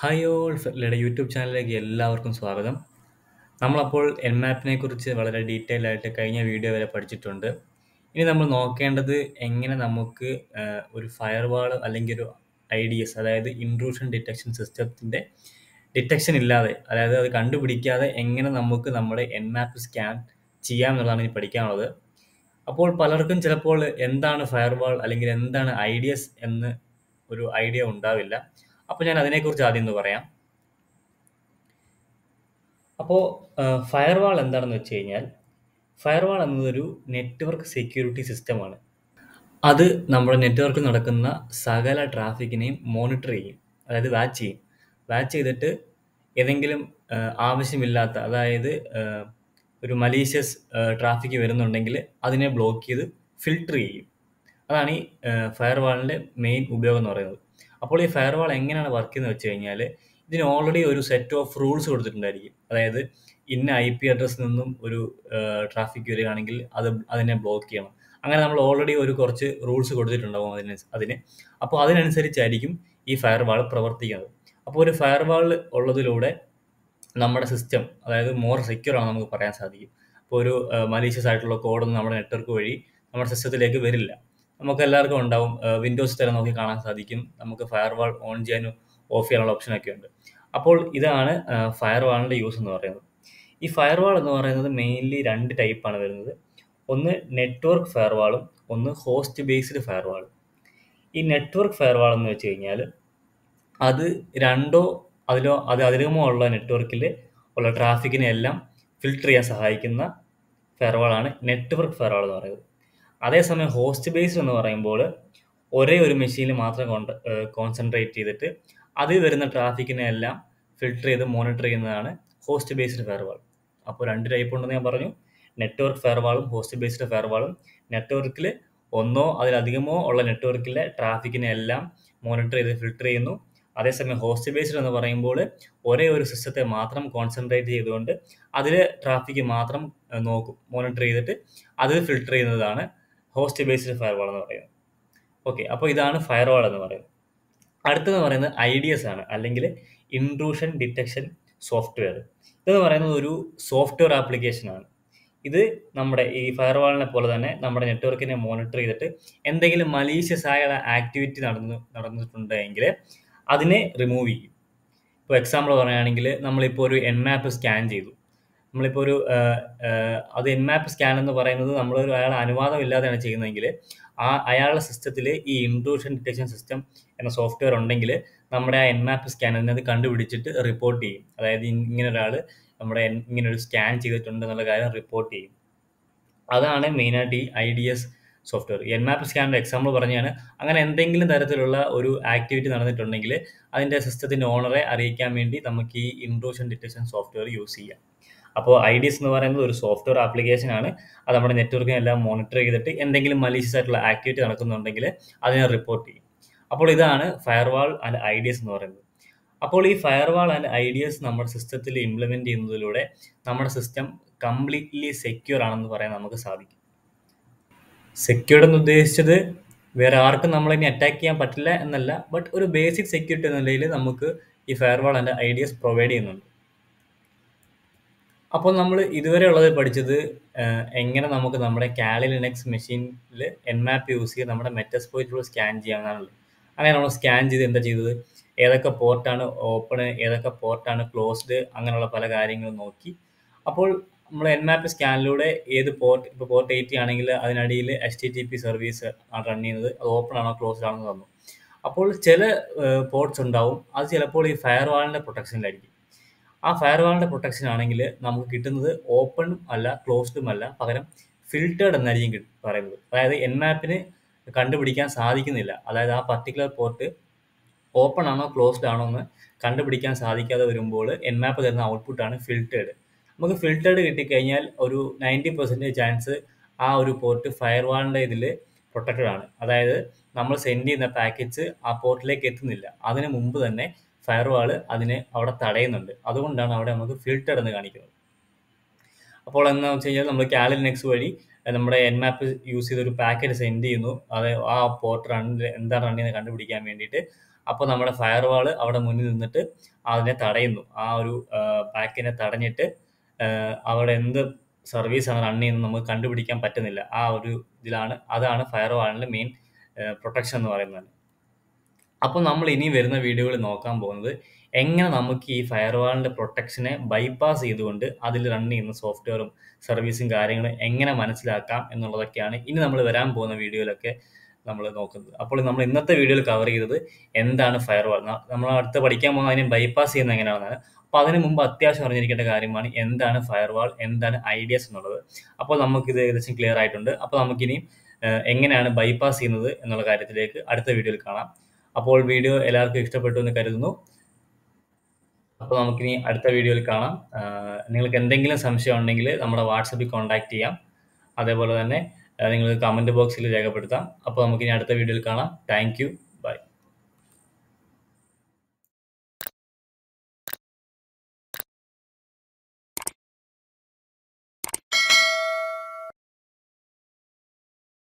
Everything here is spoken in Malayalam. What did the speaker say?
ഹായ് ഓൾ ഫെല്ലയുടെ യൂട്യൂബ് ചാനലിലേക്ക് എല്ലാവർക്കും സ്വാഗതം. നമ്മളപ്പോൾ എൻമാപ്പിനെ കുറിച്ച് വളരെ ഡീറ്റെയിൽ ആയിട്ട് കഴിഞ്ഞ വീഡിയോ വരെ പഠിച്ചിട്ടുണ്ട്. ഇനി നമ്മൾ നോക്കേണ്ടത് എങ്ങനെ നമുക്ക് ഏഹ്, ഒരു ഫയർവാൾ അല്ലെങ്കിൽ ഒരു ഐഡിഎസ് അതായത് ഇൻട്രൂഷൻ ഡിറ്റക്ഷൻ സിസ്റ്റത്തിന്റെ ഡിറ്റക്ഷൻ ഇല്ലാതെ അതായത് അത് കണ്ടുപിടിക്കാതെ എങ്ങനെ നമുക്ക് നമ്മുടെ എൻമാപ്പ് സ്കാൻ ചെയ്യാം എന്നുള്ളതാണ് ഇനി പഠിക്കാനുള്ളത്. അപ്പോൾ പലർക്കും ചിലപ്പോൾ എന്താണ് ഫയർവാൾ അല്ലെങ്കിൽ എന്താണ് ഐഡിഎസ് എന്ന് ഒരു ഐഡിയ ഉണ്ടാവില്ല. അപ്പോൾ ഞാൻ അതിനെക്കുറിച്ച് ആദ്യം ഒന്ന് പറയാം. അപ്പോൾ ഏഹ്, ഫയർവാൾ എന്താണെന്ന് വെച്ച് കഴിഞ്ഞാൽ ഫയർവാൾ എന്നതൊരു നെറ്റ്വർക്ക് സെക്യൂരിറ്റി സിസ്റ്റമാണ്. അത് നമ്മുടെ നെറ്റ്വർക്കിൽ നടക്കുന്ന സകല ട്രാഫിക്കിനെയും മോണിറ്റർ ചെയ്യും. അതായത് വാച്ച് ചെയ്യും. വാച്ച് ചെയ്തിട്ട് ഏതെങ്കിലും ഏഹ്, ആവശ്യമില്ലാത്ത അതായത് ഏഹ്, ഒരു മലീഷ്യസ് ഏഹ്, ട്രാഫിക് വരുന്നുണ്ടെങ്കിൽ അതിനെ ബ്ലോക്ക് ചെയ്ത് ഫിൽട്ടർ ചെയ്യും. അതാണ് ഈ ഏഹ്, ഫയർവാളിന്റെ മെയിൻ ഉപയോഗം എന്ന് പറയുന്നത്. അപ്പോൾ ഈ ഫയർവാൾ എങ്ങനെയാണ് വർക്ക് ചെയ്യുന്നത് വെച്ച് കഴിഞ്ഞാൽ ഇതിന് ഓൾറെഡി ഒരു സെറ്റ് ഓഫ് റൂൾസ് കൊടുത്തിട്ടുണ്ടായിരിക്കും. അതായത് ഇന്ന ഐപി അഡ്രസ്സിൽ നിന്നും ഒരു ഏഹ്, ട്രാഫിക് വരികയാണെങ്കിൽ അത് അതിനെ ബ്ലോക്ക് ചെയ്യണം. അങ്ങനെ നമ്മൾ ഓൾറെഡി ഒരു കുറച്ച് റൂൾസ് കൊടുത്തിട്ടുണ്ടാവും അതിന് അതിന്. അപ്പോൾ അതിനനുസരിച്ചായിരിക്കും ഈ ഫയർവാൾ പ്രവർത്തിക്കുന്നത്. അപ്പോൾ ഒരു ഫയർവാൾ ഉള്ളതിലൂടെ നമ്മുടെ സിസ്റ്റം അതായത് മോർ സെക്യൂർ ആണെന്ന് നമുക്ക് പറയാൻ സാധിക്കും. ഇപ്പോൾ ഒരു ഏഹ്, മലീഷ്യസ് ആയിട്ടുള്ള കോഡൊന്നും നമ്മുടെ നെറ്റ്വർക്ക് വഴി നമ്മുടെ സിസ്റ്റത്തിലേക്ക് വരില്ല. നമുക്ക് എല്ലാവർക്കും ഉണ്ടാവും ഏഹ്, വിൻഡോസ് തന്നെ നോക്കി കാണാൻ സാധിക്കും. നമുക്ക് ഫയർവാൾ ഓൺ ചെയ്യാനും ഓഫ് ചെയ്യാനുള്ള ഓപ്ഷൻ ഒക്കെ ഉണ്ട്. അപ്പോൾ ഇതാണ് ഏഹ്, ഫയർവാളിന്റെ യൂസ് എന്ന് പറയുന്നത്. ഈ ഫയർവാൾ എന്ന് പറയുന്നത് മെയിൻലി രണ്ട് ടൈപ്പാണ് വരുന്നത്. ഒന്ന് നെറ്റ്വർക്ക് ഫയർവാളും ഒന്ന് ഹോസ്റ്റ് ബേസ്ഡ് ഫയർവാളും. ഈ നെറ്റ്വർക്ക് ഫയർവാൾ എന്ന് വെച്ച് കഴിഞ്ഞാൽ അത് രണ്ടോ അതിലോ അത് അധികമോ ഉള്ള നെറ്റ്വർക്കിൽ ഉള്ള ട്രാഫിക്കിനെ എല്ലാം ഫിൽട്ടർ ചെയ്യാൻ സഹായിക്കുന്ന ഫയർവാളാണ് നെറ്റ്വർക്ക് ഫയർവാൾ എന്ന് പറയുന്നത്. അതേസമയം ഹോസ്റ്റ് ബേസ്ഡ് എന്ന് പറയുമ്പോൾ ഒരേ ഒരു മെഷീനിൽ മാത്രം കോൺട്ര ഏഹ്, കോൺസെൻട്രേറ്റ് ചെയ്തിട്ട് അതിൽ വരുന്ന ട്രാഫിക്കിനെ എല്ലാം ഫിൽട്ടർ ചെയ്ത് മോണിറ്റർ ചെയ്യുന്നതാണ് ഹോസ്റ്റ് ബേസ്ഡ് ഫയർവാൾ. അപ്പോൾ രണ്ട് ടൈപ്പ് ഉണ്ടെന്ന് ഞാൻ പറഞ്ഞു. നെറ്റ്വർക്ക് ഫയർവാളും ഹോസ്റ്റ് ബേസ്ഡ് ഫയർവാളും നെറ്റ്വർക്കിൽ ഒന്നോ അതിലധികമോ ഉള്ള നെറ്റ്വർക്കിലെ ട്രാഫിക്കിനെ എല്ലാം മോണിറ്റർ ചെയ്ത് ഫിൽട്ടർ ചെയ്യുന്നു. അതേസമയം ഹോസ്റ്റ് ബേസ്ഡ് എന്ന് പറയുമ്പോൾ ഒരേ ഒരു സിസ്റ്റത്തെ മാത്രം കോൺസെൻട്രേറ്റ് ചെയ്തുകൊണ്ട് അതിലെ ട്രാഫിക് മാത്രം ഏഹ്, നോക്കും. മോണിറ്റർ ചെയ്തിട്ട് അത് ഫിൽട്ടർ ചെയ്യുന്നതാണ് ഹോസ്റ്റ് ബേസ്ഡ് ഫയർവാൾ എന്ന് പറയുന്നത്. ഓക്കെ. അപ്പോൾ ഇതാണ് ഫയർവാൾ എന്ന് പറയുന്നത്. അടുത്തത് പറയുന്നത് ഐഡിഎസ് ആണ്. അല്ലെങ്കിൽ ഇൻട്രൂഷൻ ഡിറ്റക്ഷൻ സോഫ്റ്റ്വെയർ. ഇതെന്ന് പറയുന്നത് ഒരു സോഫ്റ്റ്വെയർ ആപ്ലിക്കേഷൻ ആണ്. ഇത് നമ്മുടെ ഈ ഫയർവാളിനെ പോലെ തന്നെ നമ്മുടെ നെറ്റ്വർക്കിനെ മോണിറ്റർ ചെയ്തിട്ട് എന്തെങ്കിലും മലീഷ്യസ് ആയ ആക്ടിവിറ്റി നടന്നു നടന്നിട്ടുണ്ടെങ്കിൽ അതിനെ റിമൂവ് ചെയ്യും. ഇപ്പോൾ എക്സാമ്പിൾ പറയുകയാണെങ്കിൽ നമ്മളിപ്പോൾ ഒരു എൻമാപ്പ് സ്കാൻ ചെയ്തു. നമ്മളിപ്പോൾ ഒരു ഏഹ്, ഏഹ്, അത് എൻമാപ്പ് സ്കാൻ എന്ന് പറയുന്നത് നമ്മളൊരു അയാളുടെ അനുവാദം ഇല്ലാതെയാണ് ചെയ്യുന്നതെങ്കിൽ ആ അയാളുടെ സിസ്റ്റത്തിൽ ഈ ഇൻട്രൂഷൻ ഡിറ്റക്ഷൻ സിസ്റ്റം എന്ന സോഫ്റ്റ്വെയർ ഉണ്ടെങ്കിൽ നമ്മുടെ ആ എൻമാപ്പ് സ്കാനറിനെ അത് കണ്ടുപിടിച്ചിട്ട് റിപ്പോർട്ട് ചെയ്യും. അതായത് ഇ- ഇങ്ങനെ ഒരാൾ നമ്മുടെ എൻ- ഇങ്ങനെ ഒരു സ്കാൻ ചെയ്തിട്ടുണ്ട് എന്നുള്ള കാര്യം റിപ്പോർട്ട് ചെയ്യും. അതാണ് മെയിനായിട്ട് ഈ ഐഡിഎസ് സോഫ്റ്റ്വെയർ. എൻമാപ്പ് സ്കാനിന്റെ എക്സാമ്പിൾ പറഞ്ഞാണ് അങ്ങനെ എന്തെങ്കിലും തരത്തിലുള്ള ഒരു ആക്ടിവിറ്റി നടന്നിട്ടുണ്ടെങ്കിൽ അതിന്റെ സിസ്റ്റത്തിന്റെ ഓണറെ അറിയിക്കാൻ വേണ്ടി നമുക്ക് ഈ ഇൻട്രൂഷൻ ഡിറ്റക്ഷൻ സോഫ്റ്റ്വെയർ യൂസ് ചെയ്യാം. അപ്പോൾ ഐഡിഎസ് എന്ന് പറയുന്നത് ഒരു സോഫ്റ്റ്വെയർ ആപ്ലിക്കേഷൻ ആണ്. അത് നമ്മുടെ നെറ്റ്വർക്കിനെ എല്ലാം മോണിറ്റർ ചെയ്തിട്ട് എന്തെങ്കിലും മലീഷ്യസ് ആയിട്ടുള്ള ആക്ടിവിറ്റി നടക്കുന്നുണ്ടെങ്കിൽ അതിനെ റിപ്പോർട്ട് ചെയ്യും. അപ്പോൾ ഇതാണ് ഫയർവാൾ ആൻഡ് ഐഡിഎസ് എന്ന് പറയുന്നത്. അപ്പോൾ ഈ ഫയർവാൾ ആൻഡ് ഐഡിഎസ് നമ്മുടെ സിസ്റ്റത്തിൽ ഇംപ്ലിമെന്റ് ചെയ്യുന്നതിലൂടെ നമ്മുടെ സിസ്റ്റം കംപ്ലീറ്റ്ലി സെക്യൂർ ആണെന്ന് പറയാൻ നമുക്ക് സാധിക്കും. സെക്യൂർഡ് എന്ന് ഉദ്ദേശിച്ചത് വേറെ ആർക്കും നമ്മളെ ഇനി അറ്റാക്ക് ചെയ്യാൻ പറ്റില്ല എന്നല്ല. ബട്ട് ഒരു ബേസിക് സെക്യൂരിറ്റി എന്ന നിലയിൽ നമുക്ക് ഈ ഫയർവാൾ ആൻഡ് ഐഡിഎസ് പ്രൊവൈഡ് ചെയ്യുന്നുണ്ട്. അപ്പോൾ നമ്മൾ ഇതുവരെ ഉള്ളത് പഠിച്ചത് ഏഹ്, എങ്ങനെ നമുക്ക് നമ്മുടെ കാലി ലിനക്സ് മെഷീനിൽ എൻമാപ്പ് യൂസ് ചെയ്ത് നമ്മുടെ മെറ്റസ്പ്ലോയിറ്റിലൂടെ സ്കാൻ ചെയ്യാമെന്നാണുള്ളത്. അങ്ങനെ നമ്മൾ സ്കാൻ ചെയ്ത് എന്താ ചെയ്തത് ഏതൊക്കെ പോർട്ടാണ് ഓപ്പൺ ഏതൊക്കെ പോർട്ടാണ് ക്ലോസ്ഡ് അങ്ങനെയുള്ള പല കാര്യങ്ങളും നോക്കി. അപ്പോൾ നമ്മൾ എൻമാപ്പ് സ്കാനിലൂടെ ഏത് പോർട്ട് ഇപ്പോൾ പോർട്ട് 80 ആണെങ്കിൽ അതിനടിയിൽ എച്ച്ടിടിപി സർവീസ് ആണ് റൺ ചെയ്യുന്നത്. അത് ഓപ്പൺ ആണോ ക്ലോസ്ഡ് ആണോ എന്ന് തന്നു. അപ്പോൾ ചില പോർട്ട്സ് ഉണ്ടാവും അത് ചിലപ്പോൾ ഈ ഫയർവാളിന്റെ പ്രൊട്ടക്ഷനിലായിരിക്കും. ആ ഫയർവാളിന്റെ പ്രൊട്ടക്ഷൻ ആണെങ്കിൽ നമുക്ക് കിട്ടുന്നത് ഓപ്പണും അല്ല ക്ലോസ്ഡും അല്ല പകരം ഫിൽട്ടേർഡ് എന്നായിരിക്കും കിട്ട് പറയുന്നത്. അതായത് എൻമാപ്പിന് കണ്ടുപിടിക്കാൻ സാധിക്കുന്നില്ല. അതായത് ആ പർട്ടിക്കുലർ പോർട്ട് ഓപ്പൺ ആണോ ക്ലോസ്ഡ് ആണോ എന്ന് കണ്ടുപിടിക്കാൻ സാധിക്കാതെ വരുമ്പോൾ എൻമാപ്പ് തരുന്ന ഔട്ട്പുട്ട് ആണ് ഫിൽട്ടേർഡ്. നമുക്ക് ഫിൽട്ടേർഡ് കിട്ടിക്കഴിഞ്ഞാൽ ഒരു 90% ചാൻസ് ആ ഒരു പോർട്ട് ഫയർവാളിന്റെ ഇതിൽ പ്രൊട്ടക്റ്റഡ് ആണ്. അതായത് നമ്മൾ സെൻഡ് ചെയ്യുന്ന പാക്കറ്റ്സ് ആ പോർട്ടിലേക്ക് എത്തുന്നില്ല. അതിന് മുമ്പ് തന്നെ ഫയർവാൾ അതിനെ അവിടെ തടയുന്നുണ്ട്. അതുകൊണ്ടാണ് അവിടെ നമുക്ക് ഫിൽട്ടേർഡ് എന്ന് കാണിക്കുന്നത്. അപ്പോൾ എന്താണെന്ന് വെച്ച് കഴിഞ്ഞാൽ നമ്മൾ കാലി ലിനക്സ് വഴി നമ്മുടെ എൻമാപ്പ് യൂസ് ചെയ്ത് ഒരു പാക്കറ്റ് സെൻഡ് ചെയ്യുന്നു. അത് ആ പോർട്ട് റൺ എന്താണ് റൺ ചെയ്യുന്നത് കണ്ടുപിടിക്കാൻ വേണ്ടിയിട്ട്. അപ്പോൾ നമ്മുടെ ഫയർവാൾ അവിടെ മുന്നിൽ നിന്നിട്ട് അതിനെ തടയുന്നു. ആ ഒരു ആഹ്, പാക്കിനെ തടഞ്ഞിട്ട് ആഹ്, അവിടെ എന്ത് സർവീസാണ് റൺ ചെയ്യുന്നത് നമുക്ക് കണ്ടുപിടിക്കാൻ പറ്റുന്നില്ല. ആ ഒരു ഇതിലാണ് അതാണ് ഫയർവാളിന്റെ മെയിൻ ഏഹ്, പ്രൊട്ടക്ഷൻ എന്ന് പറയുന്നത്. അപ്പോൾ നമ്മൾ ഇനി വരുന്ന വീഡിയോകളിൽ നോക്കാൻ പോകുന്നത് എങ്ങനെ നമുക്ക് ഈ ഫയർവാളിന്റെ പ്രൊട്ടക്ഷനെ ബൈപാസ് ചെയ്തുകൊണ്ട് അതിൽ റൺ ചെയ്യുന്ന സോഫ്റ്റ്വെയറും സർവീസും കാര്യങ്ങളും എങ്ങനെ മനസ്സിലാക്കാം എന്നുള്ളതൊക്കെയാണ് ഇനി നമ്മൾ വരാൻ പോകുന്ന വീഡിയോയിലൊക്കെ നമ്മൾ നോക്കുന്നത്. അപ്പോൾ നമ്മൾ ഇന്നത്തെ വീഡിയോയിൽ കവർ ചെയ്തത് എന്താണ് ഫയർവാൾ നമ്മൾ അടുത്ത് പഠിക്കാൻ പോകുന്നത് അതിനെ ബൈപാസ് ചെയ്യുന്നത് എങ്ങനെയാണെന്നാണ്. അപ്പോൾ അതിന് മുമ്പ് അത്യാവശ്യം അറിഞ്ഞിരിക്കേണ്ട കാര്യമാണ് എന്താണ് ഫയർവാൾ എന്താണ് ഐഡിയാസ് എന്നുള്ളത്. അപ്പോൾ നമുക്കിത് ഏകദേശം ക്ലിയർ ആയിട്ടുണ്ട്. അപ്പോൾ നമുക്കിനി ഏഹ്, എങ്ങനെയാണ് ബൈപാസ് ചെയ്യുന്നത് എന്നുള്ള കാര്യത്തിലേക്ക് അടുത്ത വീഡിയോയിൽ കാണാം. അപ്പോൾ വീഡിയോ എല്ലാവർക്കും ഇഷ്ടപ്പെട്ടു എന്ന് കരുതുന്നു. അപ്പോൾ നമുക്കിനി അടുത്ത വീഡിയോയിൽ കാണാം. ആഹ്, നിങ്ങൾക്ക് എന്തെങ്കിലും സംശയം ഉണ്ടെങ്കിൽ നമ്മുടെ വാട്സാപ്പിൽ കോൺടാക്ട് ചെയ്യാം. അതേപോലെ തന്നെ ഏഹ്, നിങ്ങൾക്ക് കമന്റ് ബോക്സിൽ രേഖപ്പെടുത്താം. അപ്പോൾ നമുക്കിനി അടുത്ത വീഡിയോയിൽ കാണാം. Thank U.